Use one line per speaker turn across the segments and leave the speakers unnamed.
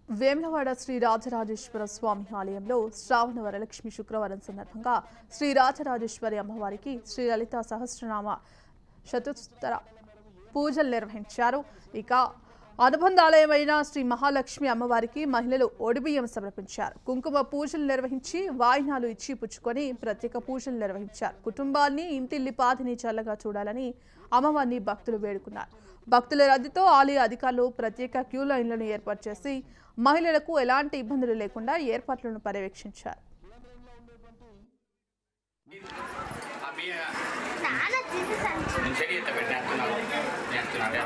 వేములవాడ శ్రీ రాజరాజేశ్వర స్వామి ఆలయంలో శ్రావణ వరలక్ష్మి శుక్రవారం సందర్భంగా శ్రీ రాజరాజేశ్వరి అమ్మవారికి శ్రీ లలిత సహస్రనామ శతుస్తర పూజలు నిర్వహించారు ఇక అనుబంధాలయమైన శ్రీ మహాలక్ష్మి అమ్మవారికి మహిళలు ఒడిబియ్యం సమర్పించారు కుంకుమ పూజలు నిర్వహించి వాయినాలు ఇచ్చి పుచ్చుకొని ప్రత్యేక పూజలు నిర్వహించారు కుటుంబాన్ని ఇంటిల్లిపాదిని చల్లగా చూడాలని అమ్మవారిని భక్తులు వేడుకున్నారు భక్తుల రద్దీతో ఆలయ అధికారులు ప్రత్యేక క్యూ లైన్లను ఏర్పాటు చేసి మహిళలకు ఎలాంటి ఇబ్బందులు లేకుండా ఏర్పాట్లను పర్యవేక్షించారు
ఆ బియ్య
చాలా తీసేసాను
నేను చెడి ఎత్త పెట్టి నేస్తున్నాను నేస్తున్నాను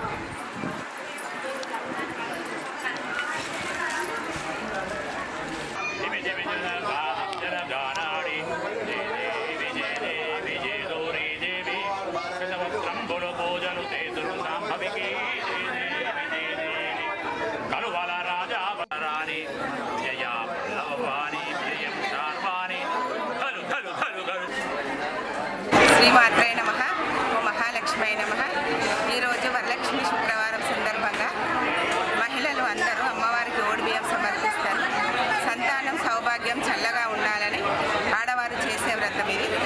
కలువల రాజా రాణి విజయ పల్లవాణి విజయం శార్వాణి కలు కలు కలు కలు
శ్రీమాత్రే నమ ఓ మహాలక్ష్మి నమ ఈరోజు వరలక్ష్మి శుక్రవారం సందర్భంగా మహిళలు అందరూ అమ్మవారికి ఓడిబియ్యం సమర్పిస్తారు సంతానం సౌభాగ్యం చల్లగా ఉండాలని ఆడవారు చేసే వ్రతం ఇది